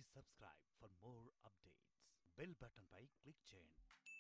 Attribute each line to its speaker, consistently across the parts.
Speaker 1: subscribe for more updates. Bell button pi click చేయండి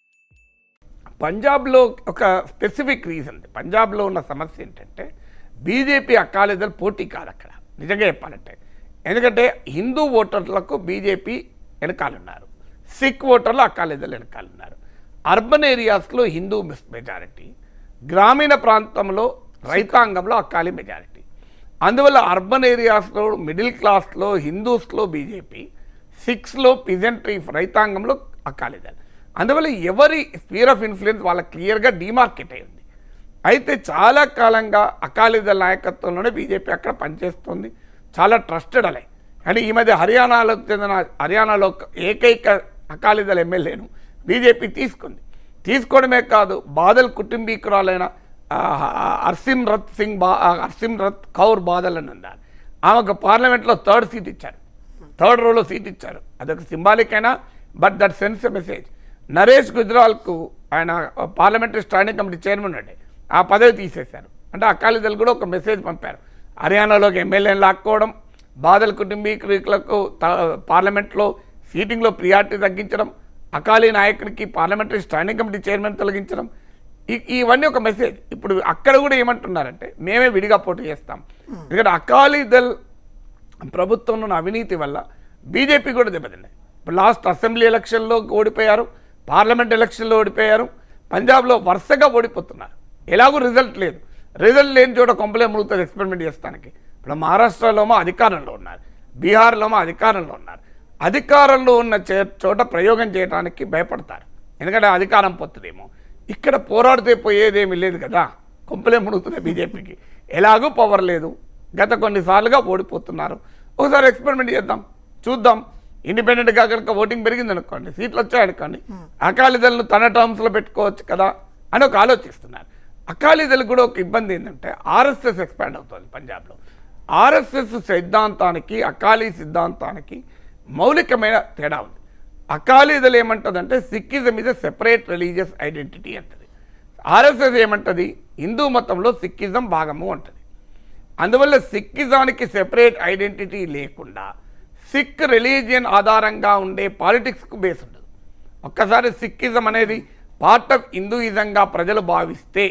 Speaker 2: పంజాబ్లో ఒక స్పెసిఫిక్ రీజన్ పంజాబ్లో ఉన్న సమస్య ఏంటంటే బీజేపీ అకాలీదలు పోటీ కాదు అక్కడ నిజంగా చెప్పాలంటే ఎందుకంటే హిందూ ఓటర్లకు బీజేపీ వెనకాలన్నారు సిక్ ఓటర్లు అకాలీదలు వెనకాలన్నారు అర్బన్ ఏరియాస్లో హిందూ మెజారిటీ గ్రామీణ ప్రాంతంలో రైతాంగంలో అకాలీ మెజారిటీ అందువల్ల అర్బన్ ఏరియాస్లో మిడిల్ క్లాస్లో హిందూస్లో బీజేపీ సిక్స్లో పిజెంట్రీ రైతాంగంలో అకాలీదల్ అందువల్ల ఎవరి స్పియర్ ఆఫ్ ఇన్ఫ్లుయెన్స్ వాళ్ళ క్లియర్గా డిమార్కెట్ అయింది అయితే చాలా కాలంగా అకాలీదళ నాయకత్వంలోనే బీజేపీ అక్కడ పనిచేస్తుంది చాలా ట్రస్టెడ్ అలే కానీ ఈ మధ్య హర్యానాలోకి చెందిన హర్యానాలో ఏకైక అకాలీదళ ఎమ్మెల్యేను బీజేపీ తీసుకుంది తీసుకోవడమే కాదు బాదల్ కుటుంబీకురాలైన ఆ, హర్సిమ్రత్ సింగ్ బా ఆ, హర్సిమ్రత్ కౌర్ బాదల్ అని ఉన్నారు ఆమెకు పార్లమెంట్లో థర్డ్ సీట్ ఇచ్చారు థర్డ్ రోలో సీట్ ఇచ్చారు అదొక సింబాలిక్ అయినా but that sense message Naresh గుజ్రాల్కు ఆయన పార్లమెంటరీ స్టాండింగ్ కమిటీ చైర్మన్ ఉండే ఆ పదవి తీసేశారు అంటే అకాలీదళ్ కూడా ఒక మెసేజ్ పంపారు హర్యానాలోకి ఎమ్మెల్యేని లాక్కోవడం బాదల్ కుటుంబీకులకు త- పార్లమెంట్లో సీటింగ్లో ప్రియారిటీ తగ్గించడం అకాలీ నాయకుడికి పార్లమెంటరీ స్టాండింగ్ కమిటీ చైర్మన్ తొలగించడం ఈ- ఇవన్నీ ఒక మెసేజ్ ఇప్పుడు అక్కడ కూడా ఏమంటున్నారంటే మేమే విడిగా పోటీ చేస్తాం ఎందుకంటే అకాలీదళ్ ప్రభుత్వంలో ఉన్న అవినీతి వల్ల బీజేపీ కూడా దెబ్బతిన్నాయి ఇప్పుడు లాస్ట్ అసెంబ్లీ ఎలక్షన్లో ఓడిపోయారు పార్లమెంట్ ఎలక్షన్లో ఓడిపోయారు పంజాబ్లో వరుసగా ఓడిపోతున్నారు ఎలాగూ రిజల్ట్ లేదు రిజల్ట్ లేని చోట కొంపలే మురుగుతుంది ఎక్స్పెరిమెంట్ చేస్తానికి ఇప్పుడు మహారాష్ట్రలోమో అధికారంలో ఉన్నారు బీహార్లోమో అధికారంలో ఉన్నారు అధికారంలో ఉన్న చే- చోట ప్రయోగం చేయడానికి భయపడతారు ఎందుకంటే అధికారం పొత్తుదేమో ఇక్కడ పోరాడితే పోయేదేమీ లేదు కదా కొంపలే మునుగుతున్నాయి బీజేపీకి ఎలాగూ పవర్ లేదు గత కొన్నిసార్లుగా ఓడిపోతున్నారు ఒకసారి ఎక్స్పెరిమెంట్ చేద్దాం చూద్దాం ఇండిపెండెంట్గా కనుక ఓటింగ్ పెరిగింది అనుకోండి సీట్లు వచ్చాయనుకోండి అకాలీదళను తన టర్మ్స్లో పెట్టుకోవచ్చు కదా అని ఒక ఆలోచిస్తున్నారు అకాలీదళ్ కూడా ఒక ఇబ్బంది ఏంటంటే ఆర్ఎస్ఎస్ ఎక్స్పాండ్ అవుతుంది పంజాబ్లో ఆర్ఎస్ఎస్ సిద్ధాంతానికి అకాలీ సిద్ధాంతానికి మౌలికమైన తేడా ఉంది అకాలీదళ్ ఏమంటుందంటే Sikhism is a separate religious identity అంటది ఆర్ఎస్ఎస్ ఏమంటది హిందూ మతంలో సిక్కిజం భాగము అంటది అందువల్ల సిక్కిజానికి సెపరేట్ ఐడెంటిటీ లేకుండా సిక్ రిలీజియన్ ఆధారంగా ఉండే పాలిటిక్స్కు బేస్ ఉండదు ఒక్కసారి సిక్కిజం అనేది పార్ట్ ఆఫ్ హిందూయిజంగా ప్రజలు భావిస్తే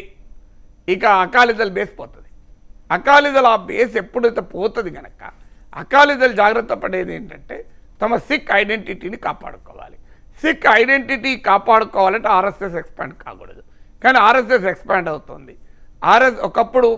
Speaker 2: ఇక అకాలీదళ్ బేస్ పోతుంది అకాలీదళ్ ఆ బేస్ ఎప్పుడైతే పోతుంది కనుక అకాలీదళ్ జాగ్రత్త పడేది ఏంటంటే తమ సిక్ ఐడెంటిటీని కాపాడుకోవాలి సిక్ ఐడెంటిటీ కాపాడుకోవాలంటే ఆర్ఎస్ఎస్ ఎక్స్పాండ్ కాకూడదు కానీ ఆర్ఎస్ఎస్ ఎక్స్పాండ్ అవుతుంది ఆర్ఎస్ ఒకప్పుడు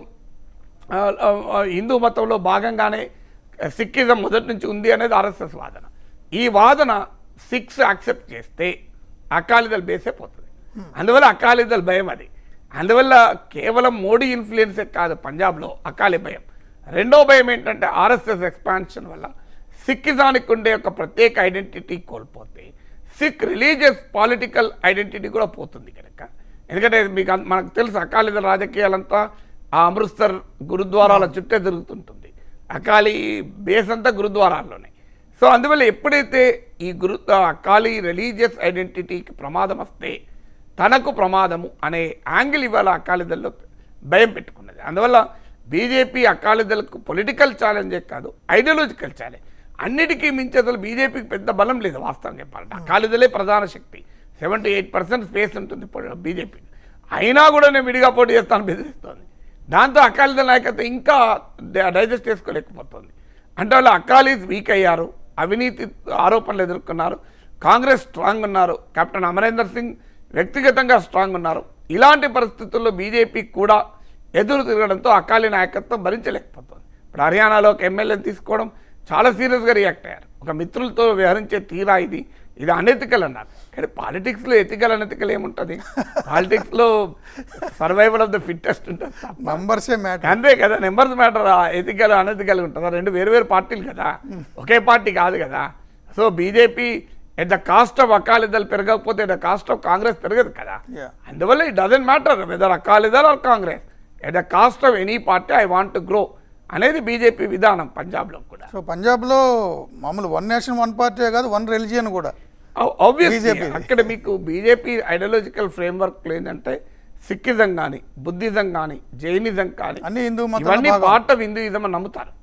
Speaker 2: ఆ, ఆ, ఆ, హిందూ మతంలో భాగంగానే సిక్కిజం మొదటి నుంచి ఉంది అనేది ఆర్ఎస్ఎస్ వాదన ఈ వాదన సిక్స్ యాక్సెప్ట్ చేస్తే అకాలీదళ్ బేసే పోతుంది అందువల్ల అకాలీదళ్ భయం అది అందువల్ల కేవలం మోడీ ఇన్ఫ్లుయెన్సే కాదు పంజాబ్లో అకాలీ భయం రెండో భయం ఏంటంటే ఆర్ఎస్ఎస్ ఎక్స్పాన్షన్ వల్ల సిక్కిజానికి ఉండే ఒక ప్రత్యేక ఐడెంటిటీ కోల్పోతే సిక్ రిలీజియస్ పాలిటికల్ ఐడెంటిటీ కూడా పోతుంది కనుక ఎందుకంటే మీకు అన్- మనకు తెలుసు అకాలీదళ రాజకీయాలంతా ఆ అమృత్సర్ గురుద్వారాల చుట్టే జరుగుతుంటుంది అకాలీ బేస్ అంతా గురుద్వారాల్లోనే సో అందువల్ల ఎప్పుడైతే ఈ గురు అకాలీ రిలీజియస్ ఐడెంటిటీకి ప్రమాదం వస్తే తనకు ప్రమాదము అనే యాంగిల్ ఇవాళ అకాలీదల్లో భయం పెట్టుకున్నది అందువల్ల బీజేపీ అకాలీదళకు పొలిటికల్ ఛాలెంజే కాదు ఐడియాలజికల్ ఛాలెంజ్ అన్నిటికీ మించి అసలు బీజేపీకి పెద్ద బలం లేదు వాస్తవం చెప్పాలంటే అకాలీదలే ప్రధాన శక్తి సెవెంటీ ఎయిట్ పర్సెంట్ స్పేస్ ఉంటుంది బీజేపీ అయినా కూడా నేను విడిగా పోటీ చేస్తాను బెదిరిస్తోంది దాంతో అకాలీదళ నాయకత్వం ఇంకా డైజెస్ట్ చేసుకోలేకపోతుంది అంటే వాళ్ళు అకాలీస్ వీక్ అయ్యారు అవినీతి ఆరోపణలు ఎదుర్కొన్నారు కాంగ్రెస్ స్ట్రాంగ్ ఉన్నారు కెప్టెన్ అమరేందర్ సింగ్ వ్యక్తిగతంగా స్ట్రాంగ్ ఉన్నారు ఇలాంటి పరిస్థితుల్లో బీజేపీ కూడా ఎదురు తిరగడంతో అకాలీ నాయకత్వం భరించలేకపోతుంది ఇప్పుడు హర్యానాలో ఒక ఎమ్మెల్యేని తీసుకోవడం చాలా సీరియస్గా రియాక్ట్ అయ్యారు ఒక మిత్రులతో వ్యవహరించే తీరా ఇది ఇది అనెతికల్ అన్నారు కానీ పాలిటిక్స్లో ఎథికల్ అనెతికల్ ఏముంటుంది పాలిటిక్స్లో సర్వైవల్ ఆఫ్ ద ఫిట్టెస్ట్ ఉంటుంది తప్ప
Speaker 3: నంబర్సే మ్యాటర్
Speaker 2: అంతే కదా నెంబర్స్ మ్యాటర్ ఎథికల్ అనెథికల్ ఉంటుందా రెండు వేరు వేరు పార్టీలు కదా ఒకే పార్టీ కాదు కదా so BJP at the cost of Akali Dal పెరగకపోతే at the cost of Congress పెరగదు కదా
Speaker 3: Yeah.
Speaker 2: అందువల్ల it doesn't matter whether Akali Dal or Congress at the cost of any party I want to grow అనేది బీజేపీ విధానం పంజాబ్లో కూడా
Speaker 3: సో పంజాబ్లో మామూలు వన్ నేషన్ వన్ పార్టీ కాదు వన్ రిలిజియన్ కూడా
Speaker 2: ఆబ్వియస్లీ
Speaker 3: BJP.
Speaker 2: అక్కడ మీకు బీజేపీ ఐడియాలజికల్ ఫ్రేమ్వర్క్ ఏంటంటే సిక్కిజం కానీ బుద్ధిజం కానీ జైనిజం కానీ
Speaker 3: అన్ని హిందూ మతంలో
Speaker 2: ఇవన్నీ
Speaker 3: భాగం.
Speaker 2: పార్ట్ ఆఫ్ హిందూయిజం అని నమ్ముతారు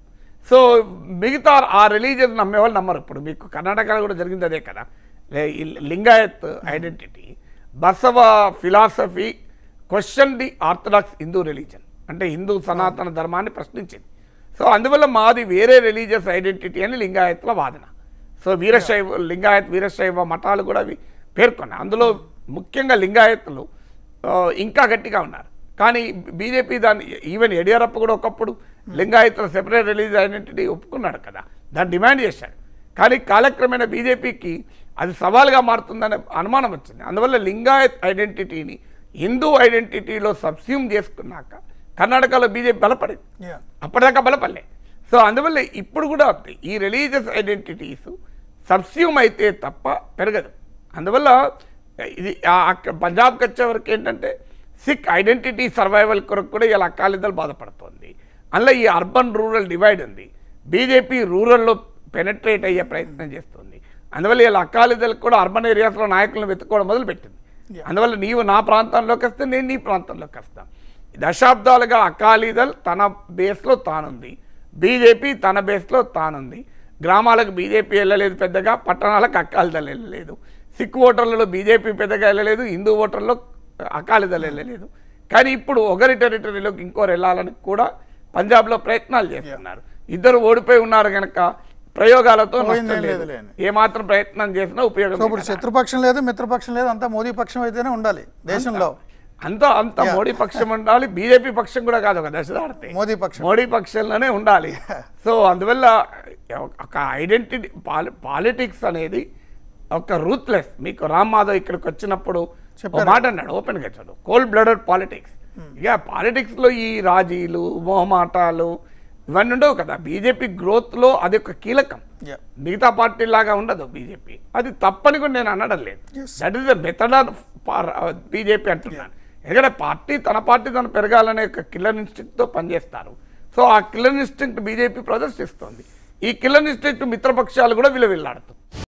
Speaker 2: సో మిగతా ఆ రిలీజియన్ నమ్మే వాళ్ళు నమ్మరు ఇప్పుడు మీకు కర్ణాటకలో కూడా జరిగింది అదే కదా లే- ఈ Lingayat identity Basava philosophy question the orthodox Hindu religion అంటే హిందూ సనాతన ధర్మాన్ని ప్రశ్నించింది సో అందువల్ల మాది వేరే రిలీజియస్ ఐడెంటిటీ అని లింగాయత్ల వాదన సో వీరశైవ లింగాయత్ వీరశైవ మఠాలు కూడా అవి పేర్కొన్నాయి అందులో ముఖ్యంగా లింగాయత్తులు ఆ, ఇంకా గట్టిగా ఉన్నారు కానీ బీజేపీ దాన్ని ఈవెన్ యడియూరప్ప కూడా ఒకప్పుడు లింగాయతుల సెపరేట్ రిలీజ్ ఐడెంటిటీ ఒప్పుకున్నాడు కదా దాన్ని డిమాండ్ చేశాడు కానీ కాలక్రమేణా బీజేపీకి అది సవాల్గా మారుతుందనే అనుమానం వచ్చింది అందువల్ల లింగాయత్ ఐడెంటిటీని హిందూ ఐడెంటిటీలో సబ్స్యూమ్ చేసుకున్నాక కర్ణాటకలో బీజేపీ బలపడింది
Speaker 3: Yeah.
Speaker 2: అప్పటిదాకా బలపడలే సో అందువల్ల ఇప్పుడు కూడా అంతే. ఈ రిలీజియస్ ఐడెంటిటీస్ సబ్స్యూమ్ అయితే తప్ప పెరగదు అందువల్ల ఇది ఆ- అక్కడ పంజాబ్కి వచ్చే వరకు ఏంటంటే సిక్ ఐడెంటిటీ సర్వైవల్ కొరకు కూడా ఇలా అకాలిదలు బాధపడుతోంది అందులో ఈ అర్బన్ రూరల్ డివైడ్ ఉంది బీజేపీ రూరల్లో పెనట్రేట్ అయ్యే ప్రయత్నం చేస్తుంది అందువల్ల ఇలా అకాలిదలకు కూడా అర్బన్ ఏరియాస్లో నాయకులను వెతుక్కోవడం మొదలుపెట్టింది అందువల్ల నీవు నా ప్రాంతంలోకి వస్తే నేను నీ ప్రాంతంలోకి వస్తాను దశాబ్దాలుగా అకాలీదల్ తన బేస్లో తానుంది బీజేపీ తన బేస్లో తానుంది గ్రామాలకు బీజేపీ వెళ్ళలేదు పెద్దగా పట్టణాలకు అకాలీదల్ వెళ్ళలేదు సిక్ ఓటర్లలో బీజేపీ పెద్దగా వెళ్ళలేదు హిందూ ఓటర్లో అకాలీదల్ వెళ్ళలేదు కానీ ఇప్పుడు ఒకరి టెరిటరీలోకి ఇంకోరు వెళ్ళాలని కూడా పంజాబ్లో ప్రయత్నాలు చేస్తున్నారు ఇద్దరు ఓడిపోయి ఉన్నారు కనుక ప్రయోగాలతో
Speaker 3: పోయిందేం
Speaker 2: నష్టం లేదు
Speaker 3: లేదులేండి.
Speaker 2: ఏమాత్రం ప్రయత్నం చేసినా ఉపయోగం
Speaker 3: సో ఇప్పుడు
Speaker 2: లేదు.
Speaker 3: శత్రుపక్షం లేదు మిత్రపక్షం లేదు అంతా మోదీ పక్షం అయితేనే ఉండాలి దేశంలో
Speaker 2: అంత అంత మోడీ పక్షం ఉండాలి బీజేపీ పక్షం కూడా కాదు ఒక దశ దాటితే
Speaker 3: మోదీ పక్షం
Speaker 2: మోడీ పక్షంలోనే ఉండాలి సో అందువల్ల ఒక ఐడెంటిటీ పాలిటిక్స్ అనేది ఒక రూత్లెస్ మీకు రామ్ మాధవ్ ఇక్కడికి వచ్చినప్పుడు ఒక మాట అన్నాడు ఓపెన్గా చదువు కోల్డ్ బ్లడెడ్ పాలిటిక్స్ ఇక పాలిటిక్స్లో ఈ రాజీలు మోహమాటాలు ఇవన్నీ ఉండవు కదా బీజేపీ గ్రోత్లో అది ఒక కీలకం
Speaker 3: Yeah.
Speaker 2: మిగతా పార్టీ లాగా ఉండదు బీజేపీ అది తప్పని కూడా నేను అనడం లేదు
Speaker 3: Yes.
Speaker 2: That is the method of BJP అంటున్నాను ఎందుకంటే పార్టీ తన పార్టీ తను పెరగాలనే ఒక కిల్లర్ ఇన్స్టింక్ట్తో పనిచేస్తారు సో ఆ కిల్లర్ ఇన్స్టింక్ట్ బీజేపీ ప్రదర్శిస్తుంది ఈ కిల్లర్ ఇన్స్టింక్ట్ మిత్రపక్షాలు కూడా విలువిల్లాడుతుంది